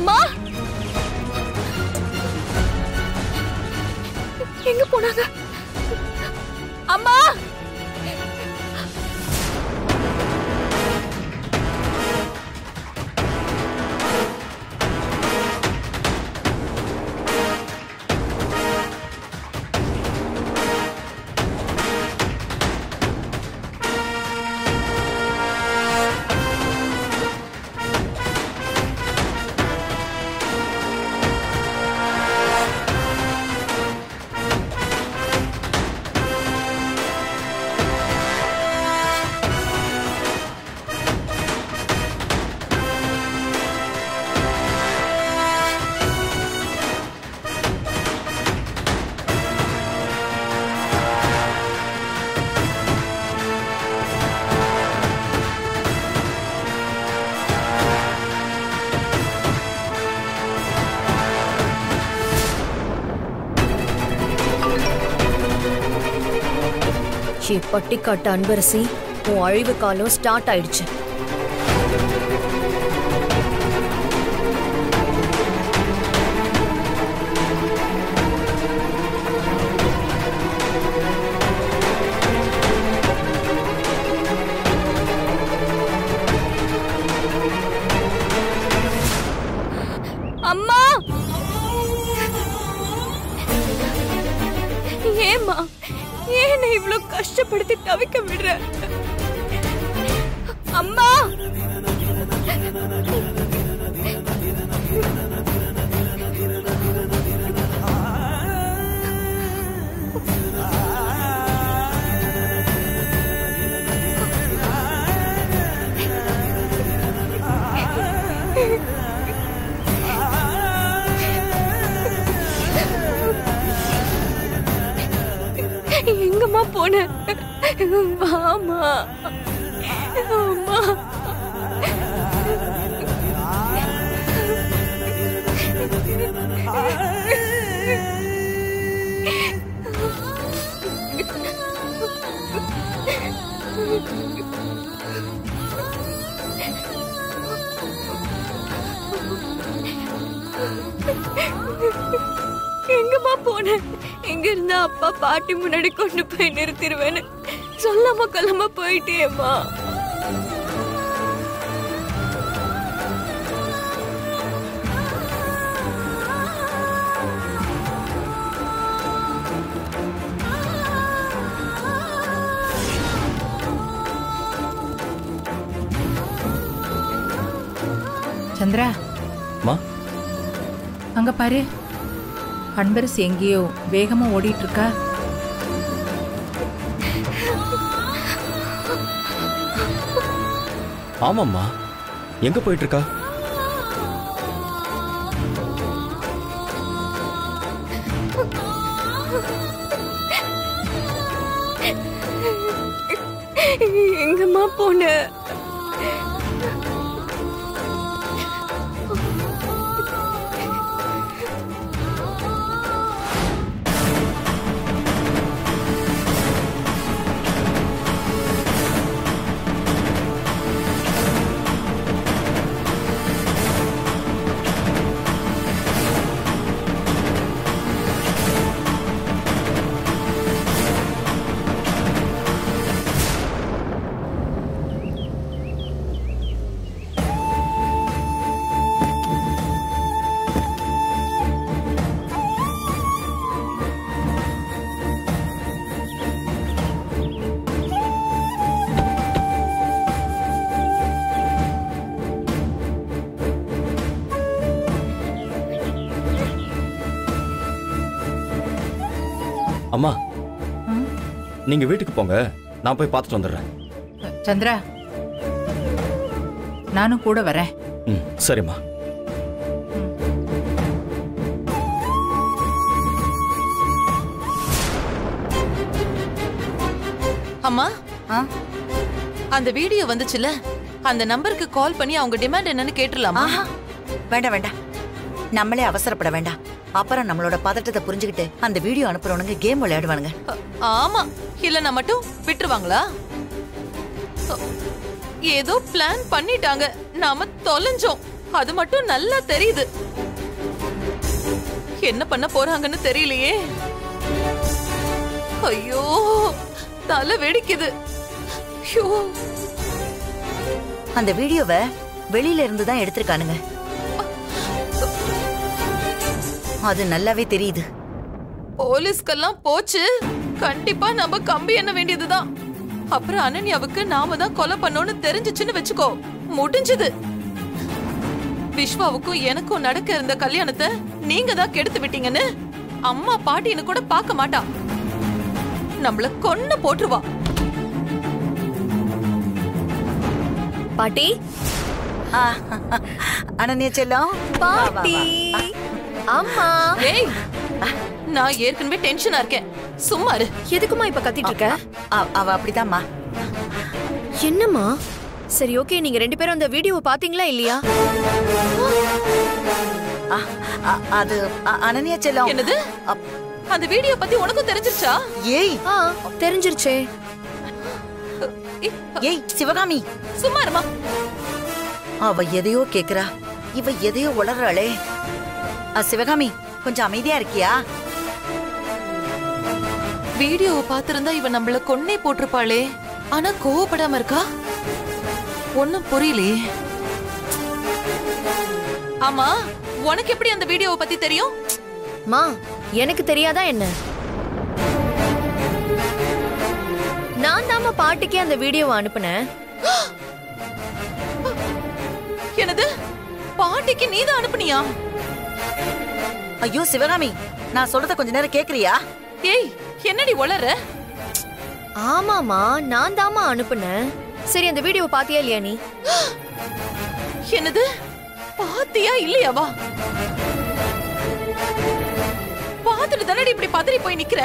அம்மா எங்க போனாங்க அம்மா ஏ பட்டிக்காட்டு அன்பரசி உன் அழிவு காலம் ஸ்டார்ட் ஆயிடுச்சு அம்மா ஏம்மா ஏன் என்னை இவ்ளோ கஷ்டப்படுத்தி தவிக்க விடுற அம்மா எங்கம்மா போன வாமா அம்மா எங்கம்மா போன எங்க இருந்தா அப்பா பாட்டி முன்னாடி கொண்டு போய் நிறுத்திடுவேன்னு சொல்லாம கொல்லாம போயிட்டேம்மா சந்திரா மா அங்க பாரு அன்பரசு எங்கேயோ வேகமா ஓடிட்டு இருக்கா ஆமாம்மா எங்க போயிட்டு இருக்கா எங்கம்மா போன அம்மா ம்? நீங்க வீட்டுக்கு போங்க நான் போய் பார்த்துட்டு வந்துடுறேன் சந்திரா நானும் கூட வரேன் ம் சரிம்மா அம்மா ஆ? அந்த வீடியோ வந்துச்சுல அந்த நம்பருக்கு கால் பண்ணி அவங்க டிமாண்ட் என்னன்னு கேட்டுலாமா ஆஹா வேண்டாம் வேண்டாம் நம்மளே அவசரப்பட வேண்டாம் அப்புறம் நம்மளோட பதட்டத்தை புரிஞ்சுக்கிட்டு அந்த வீடியோ அனுப்புறவனுங்க கேம் விளையாடுவானுங்க அ- ஆமா இல்லனா மட்டும் விட்டுருவாங்களா அ, ஏதோ பிளான் பண்ணிட்டாங்க நாம தொலைஞ்சோம் அது மட்டும் நல்லா தெரியுது என்ன பண்ண போறாங்கன்னு தெரியலையே ஐயோ தலை வெடிக்குது ஐயோ அந்த வீடியோவை வெளியில இருந்து தான் எடுத்திருக்கானுங்க அது நல்லாவே தெரியுது போலீஸ்க்கெல்லாம் போச்சு கண்டிப்பா நம்ம கம்பி எண்ண வேண்டியதுதான் அப்புறம் அனன்யாவுக்கு நாம தான் கொலை பண்ணோம்னு தெரிஞ்சுச்சுன்னு வச்சுக்கோ முடிஞ்சது விஸ்வாவுக்கும் எனக்கும் நடக்க இருந்த கல்யாணத்தை நீங்க தான் கெடுத்து விட்டீங்கன்னு அம்மா பாட்டின்னு கூட பார்க்க மாட்டா நம்மள கொன்னு போட்டுருவா பாட்டி ஆ, அனன்யா செல்லம் வா, வா, பாட்டி வா. அம்மா ஏய் நான் ஏற்கனவே டென்ஷனா இருக்கேன் சும்மா இரு எதுக்குமா இப்ப கத்திட்டு இருக்க அவ- அவ அப்படிதாம்மா என்னம்மா சரி ஓகே நீங்க ரெண்டு பேரும் அந்த வீடியோவை பாத்தீங்களா இல்லையா ஆ, ஆ, அது அ- அனன்யா செல்லம் என்னது அப்- அந்த வீடியோ பத்தி உனக்கும் தெரிஞ்சிருச்சா ஏய் ஆ தெரிஞ்சிருச்சே ஏய், ஏய் சிவகாமி சும்மா இருமா அவ எதையோ கேக்குறா இவ எதையோ உளறாளே அ, சிவகாமி கொஞ்சம் அமைதியா இருக்கியா வீடியோவை பார்த்திருந்தா இவ நம்மள கொன்னே போட்டிருப்பாளே ஆனா கோவப்படாம இருக்கா ஒண்ணும் புரியலையே ஆமா உனக்கு எப்படி அந்த வீடியோவை பத்தி தெரியும் மா எனக்கு தெரியாதா என்ன நான் தாம்மா பாட்டிக்கே அந்த வீடியோவை அனுப்புனேன் என்னது பாட்டிக்கு நீதான் அனுப்புனியா ஐயோ சிவகாமி நான் சொல்றத கொஞ்ச நேரம் கேக்குறியா ஏய் என்னடி உளற ஆமாமா நான் தாம்மா அனுப்புனேன் சரி அந்த வீடியோவை பாத்தியா இல்லையா நீ என்னது பாத்தியா இல்லையாவா பாத்துட்டு தானடி இப்படி பதறி போய் நிக்கிற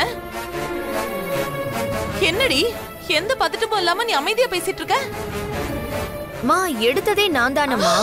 என்னடி எந்த பதட்டமும் இல்லாம நீ அமைதியா பேசிட்டு இருக்க மா எடுத்ததே நான் தானம்மா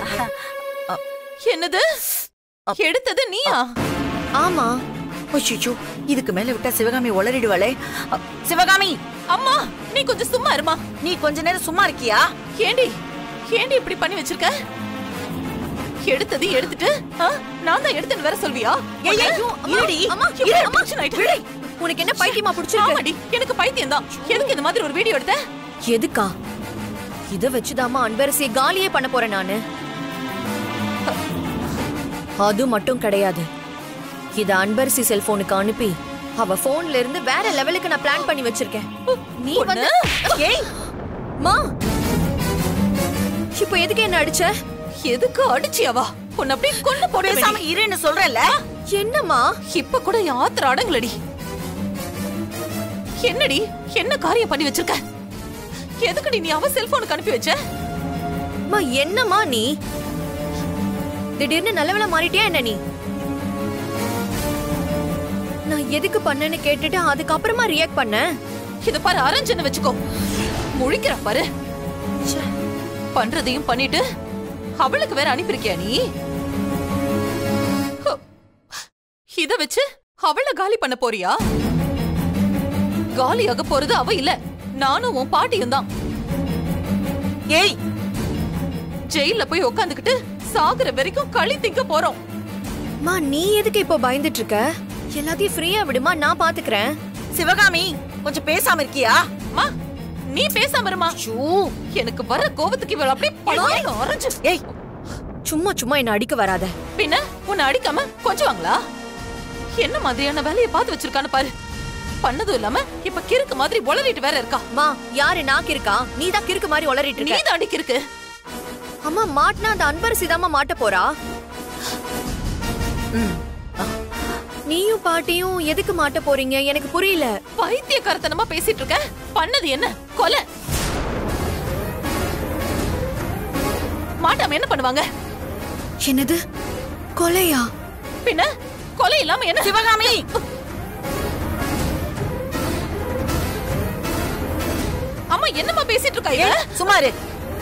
என்னது எடுத்தது நீயா ஆமா ஐயோ இதுக்கு மேல விட்டா சிவகாமி உளறிடுவாளே அ, சிவகாமி அம்மா நீ கொஞ்சம் சும்மா இருமா நீ கொஞ்ச நேரம் சும்மா இருக்கியா ஏண்டி ஏண்டி இப்படி பண்ணி வச்சிருக்க எடுத்தது எடுத்துட்டு ஆ, நான் தான் எடுத்தேன்னு வேற சொல்வியா ஏய், ஏய், உன்னை- அம்மா, இருடி, அம்மா, இரு. எவ்வளவு tension ஆயிட்ட? உனக்கு என்ன பைத்தியமா பிடிச்சிருக்கு ஆமாடி எனக்கு பைத்தியம் தான் எதுக்கு இந்த மாதிரி ஒரு வீடியோ எடுத்த எதுக்கா இத வச்சுதாம்மா அன்பரசியை காலியே பண்ண போறேன் நானு அது மட்டும் கிடையாது இத அன்பரசி செல்போனுக்கு அனுப்பி அவ போன்ல இருந்து வேற லெவலுக்கு நான் பிளான் பண்ணி வச்சிருக்கேன் நீ வந்து ஏய் மா இப்போ எதுக்கு என்ன அடிச்ச எதுக்கு அடிச்சியாவா உன்னை அப்படியே கொண்டு போட பேசாம இருன்னு சொல்றேன்ல என்னம்மா இப்ப கூட என் ஆத்திர அடங்கலடி என்னடி என்ன காரியம் பண்ணி வச்சிருக்க எதுக்குடி நீ அவ செல்போனுக்கு அனுப்பி வச்ச மா என்னம்மா நீ திடீர்னு நல்லவள மாறிட்டியா என்ன நீ நான் எதுக்கு பண்ணேன்னு கேட்டுட்டு அதுக்கப்புறமா ரியாக்ட் பண்ணேன் இத பாரு அரஞ்சன்னு வச்சுக்கோ முழிக்கிற பாரு ச்சே, பண்றதையும் பண்ணிட்டு அவளுக்கு வேற அனுப்பியிருக்கியா நீ ஹோ, இத வச்சு அவள காலி பண்ண போறியா காலியாக போறது அவ இல்ல நானும் உன் பாட்டியும் தான் ஏய் ஜெயில போய் உட்காந்துக்கிட்டு சாகுற வரைக்கும் களி திங்க போறோம் மா நீ எதுக்கு இப்போ பயந்துட்டு இருக்க எல்லாத்தையும் ஃப்ரீயா விடுமா நான் பாத்துக்கிறேன் சிவகாமி கொஞ்சம் பேசாம இருக்கியா மா நீ பேசாம இருமா எனக்கு வர கோபத்துக்கு இவள் அப்படியே பலார்னு அரைஞ்சு ஏய் சும்மா சும்மா என்ன அடிக்க வராத பின்ன உன்னை அடிக்காம கொஞ்சுவாங்களா என்ன மாதிரியான வேலையை பார்த்து வச்சிருக்கான்னு பாரு பண்ணதும் இல்லாம இப்ப கிறுக்கு மாதிரி உளறிட்டு வேற இருக்கா மா யாரு நாக்கு இருக்கா நீ தான் கிறுக்கு மாதிரி உளறிட்டு நீ இருக்க தாண்டி கிறுக்கு அம்மா மாட்டினா அந்த அன்பரசி தாம்மா மாட்ட போறா ம். நீயும் பாட்டியும் எதுக்கு மாட்ட போறீங்க எனக்கு புரியல பைத்தியக்காரத்தனமா பேசிட்டு இருக்க பண்ணது என்ன கொலை மாட்டாம என்ன பண்ணுவாங்க என்னது கொலையா பின்ன கொலை இல்லாம என்ன சிவகாமி அம்மா என்னம்மா பேசிட்டு இருக்கா இவ ஏய், சும்மா இரு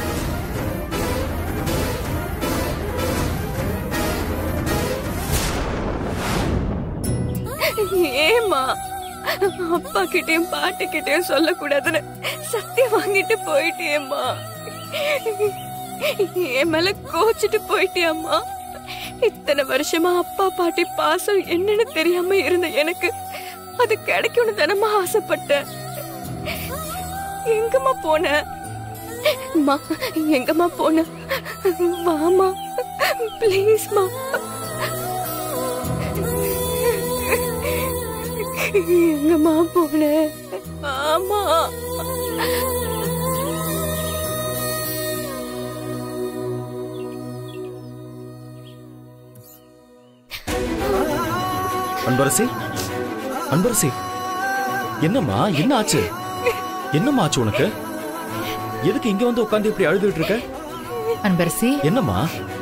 ஏமா அப்பா கிட்டயும் பாட்டு கிட்டயும் சொல்லக்கூடாதுன்னு சத்தியம் வாங்கிட்டு போயிட்டேம்மா என் மேல கோச்சிட்டு போயிட்டியம்மா இத்தனை வருஷமா அப்பா பாட்டி பாசம் என்னன்னு தெரியாம இருந்த எனக்கு அது கிடைக்கும்னு தானம்மா ஆசைப்பட்டேன் எங்கம்மா போன அம்மா எங்கம்மா போன வாமா ப்ளீஸ்மா எங்கம்மா போன ஆமா அன்பரசி அன்பரசி என்னம்மா என்ன ஆச்சு என்னம்மா ஆச்சு உனக்கு எதுக்கு இங்க வந்து உட்கார்ந்து இப்படி அழுதுட்டு இருக்க அன்பரசி என்னம்மா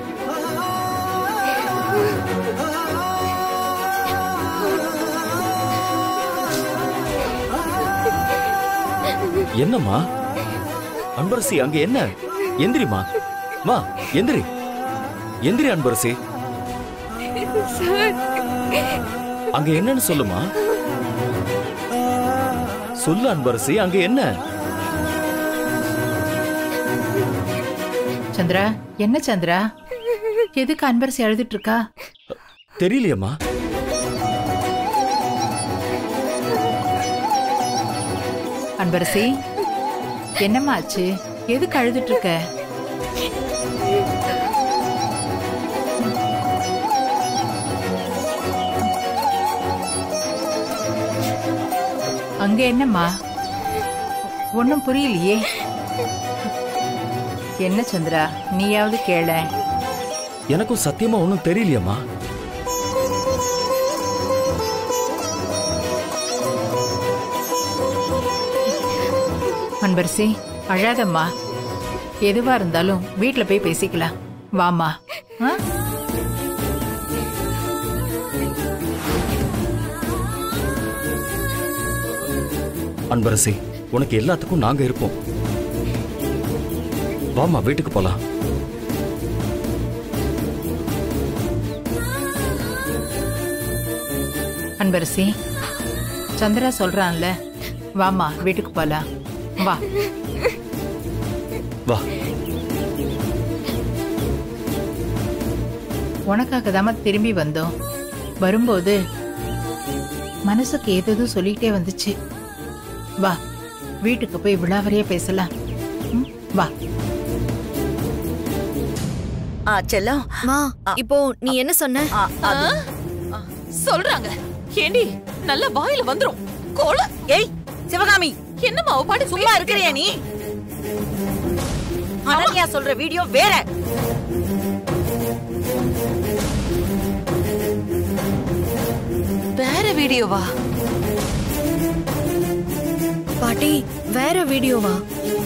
என்னம்மா அன்பரசி அங்க என்ன எந்திரிமா மா எந்திரி எந்திரி அன்பரசி சார் அங்க என்னன்னு சொல்லுமா சொல்லு அன்பரசி அங்க என்ன சந்திரா என்ன சந்திரா எதுக்கு அன்பரசி அழுதுட்டு இருக்கா தெரியலையம்மா அன்பரசி என்னம்மா ஆச்சு எதுக்கு அழுதுட்டு இருக்க அங்க என்னம்மா ஒன்னும் புரியலையே என்ன சந்திரா நீயாவது கேள எனக்கும் சத்தியமா ஒன்றும் தெரியலையம்மா அன்பரசி அழாதம்மா எதுவா இருந்தாலும் வீட்ல போய் பேசிக்கலாம் வாம்மா ஆ? அன்பரசி உனக்கு எல்லாத்துக்கும் நாங்க இருப்போம் வாமா வீட்டுக்கு போலாம் அன்பரசி சந்திரா சொல்றான்ல வாம்மா வீட்டுக்கு போலாம் வா வா உனக்காக தாம்மா திரும்பி வந்தோம் வரும்போது மனசுக்கு ஏதேதோ சொல்லிக்கிட்டே வந்துச்சு வா வீட்டுக்கு போய் விழாவறியா பேசலாம் ம், வா ஆ செல்லம் மா இப்போ நீ என்ன சொன்ன ஆ, அது ஆ, சொல்றாங்க ஏண்டி நல்ல வாயில வந்துரும் கொலை ஏய் சிவகாமி என்னம்மா அவ பாட்டு சும்மா இருக்கிறியா நீ அனன்யா சொல்ற வீடியோ வேற வேற வீடியோவா பாட்டி வேற வீடியோவா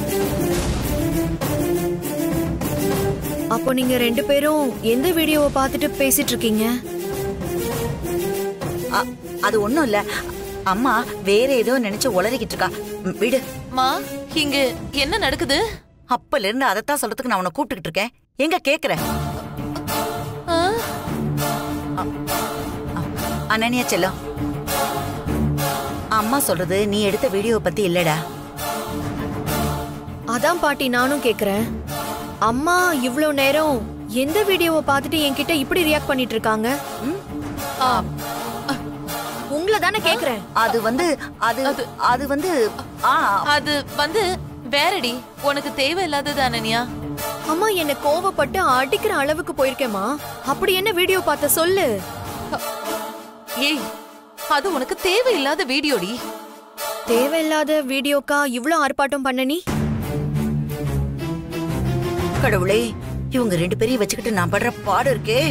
அப்போ நீங்க ரெண்டு பேரும் எந்த வீடியோவை பார்த்துட்டு பேசிட்டு இருக்கீங்க அ, அது ஒண்ணும் இல்ல அம்மா வேற ஏதோ நினைச்சு உளறிக்கிட்டு இருக்கா ம், விடு மா இங்க என்ன நடக்குது அப்பல இருந்து அதைத்தான் சொல்றதுக்கு நான் உன்னை கூப்பிட்டுக்கிட்டு இருக்கேன் எங்க கேக்குற ஆ? அனன்யா செல்லம் அம்மா சொல்றது நீ எடுத்த வீடியோவை பத்தி இல்லடா அதான் பாட்டி நானும் கேக்குறேன் அம்மா இவ்ளோ நேரம் எந்த வீடியோவை பார்த்துட்டு என்கிட்ட இப்படி ரியாக்ட் பண்ணிட்டு இருக்காங்க ஆ, உங்களை தானே கேக்குறேன் அது வந்து அது அது- அது வந்து ஆ அது வந்து வேறடி உனக்கு தேவையில்லாதது அனன்யா அம்மா என்ன கோவப்பட்டு அடிக்கிற அளவுக்கு போயிருக்கேமா அப்படி என்ன வீடியோ பார்த்த சொல்லு ஏய் அது உனக்கு தேவையில்லாத வீடியோடி தேவையில்லாத வீடியோக்கா இவ்ளோ ஆர்ப்பாட்டம் பண்ண நீ கடவுளே இவங்க ரெண்டு பேரையும் வச்சுக்கிட்டு நான் படுற பாடு இருக்கே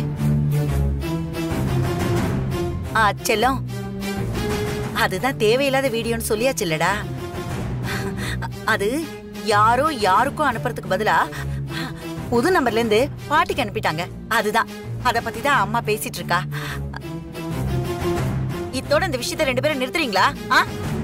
ஆ செல்லம் அதுதான் தேவையில்லாத வீடியோன்னு சொல்லியாச்சு இல்லடா அது யாரோ யாருக்கும் அனுப்புறதுக்கு பதிலா புது நம்பர்ல இருந்து பாட்டிக்கு அனுப்பிட்டாங்க அதுதான் அத பத்தி தான் அம்மா பேசிட்டு இருக்கா இத்தோட இந்த விஷயத்த ரெண்டு பேரும் நிறுத்துறீங்களா ஆ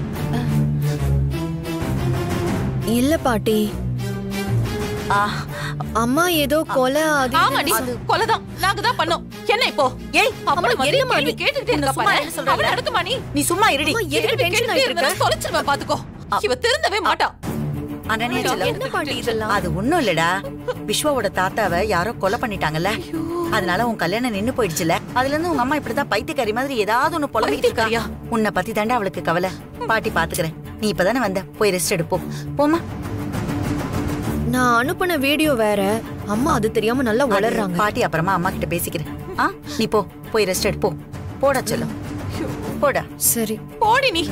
இல்ல பாட்டி ஆ, அம்மா ஏதோ கொலை அது ஆமாடி கொலைதான் நாங்க தான் பண்ணோம் என்ன இப்போ ஏய் அவள வந்து என்னம்மா கேள்வி நீ? கேட்டுக்கிட்டே உன்னை இருக்கா சும்மா பாரு இருன்னு சொல்றேன்ல. அவள அடுக்குமா நீ நீ சும்மா இருடி அம்மா, எதுக்கு கேள்வி டென்ஷன் கேட்டுக்கிட்டே ஆயிட்டு இருந்தா இருக்க தொலைச்சிருவேன் பாத்துக்கோ இவ திருந்தவே மாட்டா அனன்யா செல்லம் என்ன பாட்டி இதெல்லாம் அது ஒண்ணும் இல்லடா விஸ்வாவோட தாத்தாவை யாரோ கொலை பண்ணிட்டாங்கல்ல அதனால உன் கல்யாணம் நின்னு போயிடுச்சுல அதுல இருந்து உங்க அம்மா இப்படிதான் பைத்தியக்காரி மாதிரி ஏதாவது ஒண்ணு புலம்பிட்டு இருக்கா உன்னை பத்தி தாண்டா அவளுக்கு கவலை பாட்டி பாத்துக்கிறேன் நீ இப்பதானே வந்த போய் ரெஸ்ட் எடுப்போம் போமா நான் அனுப்பின வீடியோ வேற அம்மா அது தெரியாம நல்லா வளர்றாங்க பாட்டி அப்புறமா அம்மா கிட்ட பேசிக்கிறேன் ஆ நீ போ போய் ரெஸ்ட் எடுப்போ போடா செல்லம் போடா சரி போடி நீ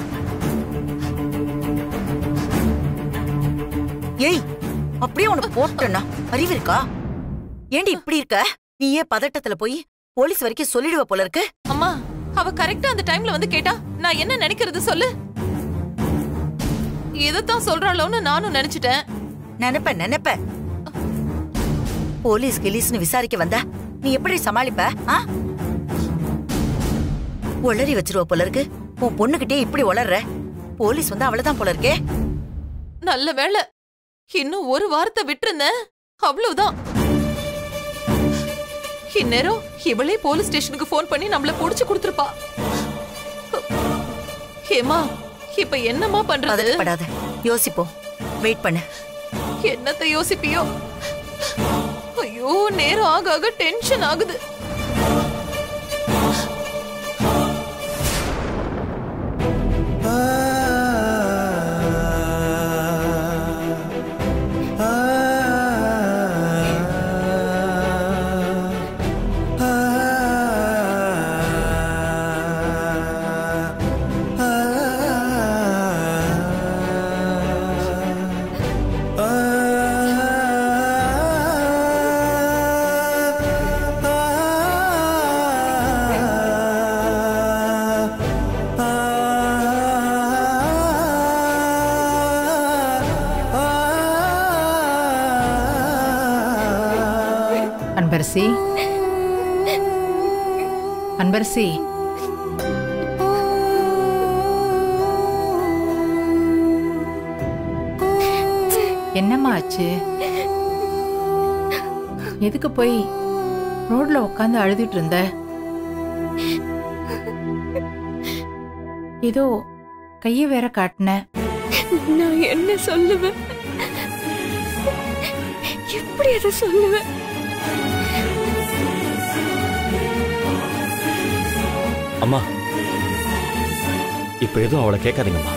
ஏய் அப்படியே உனக்கு போட்டேன்னா அறிவு இருக்கா ஏண்டி இப்படி இருக்க நீயே பதட்டத்துல போய் போலீஸ் வரைக்கும் சொல்லிடுவ போல இருக்கு அம்மா அவ கரெக்டா அந்த டைம்ல வந்து கேட்டா நான் என்ன நினைக்கிறது சொல்லு இதத்தான் சொல்றாளோன்னு நானும் நினைச்சிட்டேன் நினைப்ப நினைப்ப போலீஸ் கிலீஸ்னு விசாரிக்க வந்தா நீ எப்படி சமாளிப்ப ஆ உளறி வச்சிருவ போல இருக்கு உன் பொண்ணுகிட்டே இப்படி உளர்ற போலீஸ் வந்து அவ்வளவுதான் போல இருக்கே நல்ல வேளை இன்னும் ஒரு வாரத்தை விட்டுருந்தேன் அவ்வளவுதான் இந்நேரம் இவளே போலீஸ் ஸ்டேஷனுக்கு ஃபோன் பண்ணி நம்மள புடிச்சு கொடுத்துருப்பா ஏமா இப்ப என்னம்மா பண்றது பதட்டப்படாத யோசிப்போம் வெயிட் பண்ணு என்னத்த யோசிப்பியோ ஐயோ நேரம் ஆக ஆக டென்ஷன் ஆகுது அன்பரசி அன்பரசி என்னம்மா ஆச்சு எதுக்கு போய் ரோட்ல உட்காந்து அழுதுட்டு இருந்த ஏதோ கைய வேற காட்டின நான் என்ன சொல்லுவேன் எப்படி அதை சொல்லுவேன் அம்மா இப்ப எதுவும் அவளை கேட்காதீங்கம்மா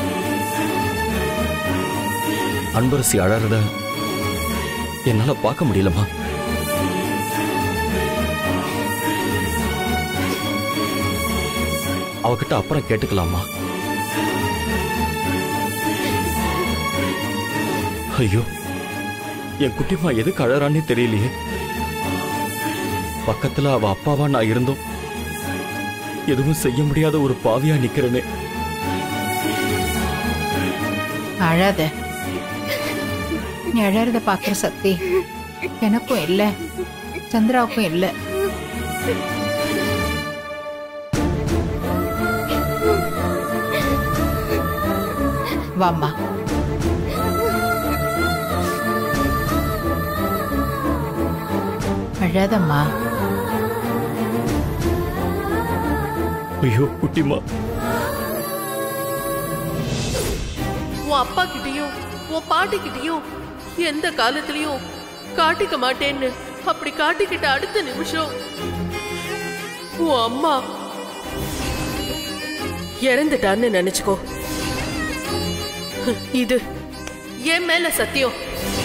அன்பரசி அழறத என்னால பார்க்க முடியலம்மா அவகிட்ட அப்புறம் கேட்டுக்கலாமா ஐயோ என் குட்டிமா எதுக்கு அழறான்னே தெரியலையே பக்கத்துல அவ அப்பாவா நான் இருந்தோம் எதுவும் செய்ய முடியாத ஒரு பாவியா நிக்கிறேனே அழாத நீ அழறத பாக்குற சக்தி எனக்கும் இல்ல சந்திராவுக்கும் இல்ல வாம்மா அழாதம்மா ஐயோ குட்டிமா உன் அப்பா கிட்டயும் உன் பாட்டி கிட்டயும் எந்த காலத்திலயும் காட்டிக்க மாட்டேன்னு அப்படி காட்டிக்கிட்ட அடுத்த நிமிஷம் உன் அம்மா இறந்துட்டான்னு நினைச்சுக்கோ இது என் மேல சத்தியம்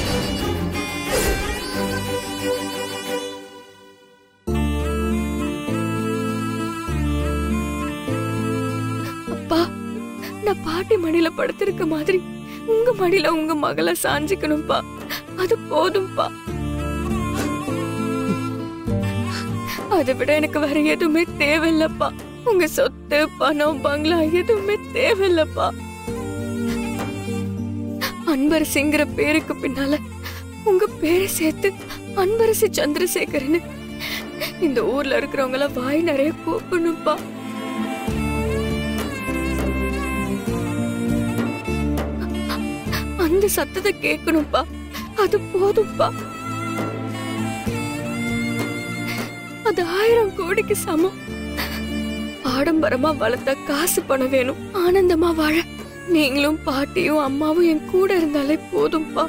அப்பா நான் பாட்டி மடியில படுத்திருக்க மாதிரி உங்க மடியில உங்க மகளை சாஞ்சிக்கணும்பா அது போதும்பா அதை விட எனக்கு வேற எதுவுமே தேவையில்லப்பா உங்க சொத்து பணம் பங்களா எதுவுமே தேவையில்லப்பா அன்பரசிங்கிற பேருக்கு பின்னால உங்க பேரை சேர்த்து அன்பரசி சந்திரசேகரன் இந்த ஊர்ல இருக்கிறவங்கள வாய் நிறைய கூப்பிடணும்ப்பா அந்த சத்தத்தை கேட்கணும்ப்பா அது போதும்ப்பா அது ஆயிரம் கோடிக்கு சமம் ஆடம்பரமா வளர்த்த காசு பணம் வேணும் ஆனந்தமா வாழ நீங்களும் பாட்டியும் அம்மாவும் என் கூட இருந்தாலே போதும்பா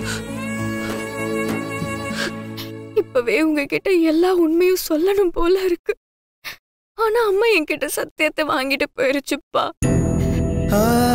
இப்பவே உங்ககிட்ட எல்லா உண்மையும் சொல்லணும் போல இருக்கு ஆனா அம்மா என்கிட்ட சத்தியத்தை வாங்கிட்டு போயிருச்சுப்பா ஆ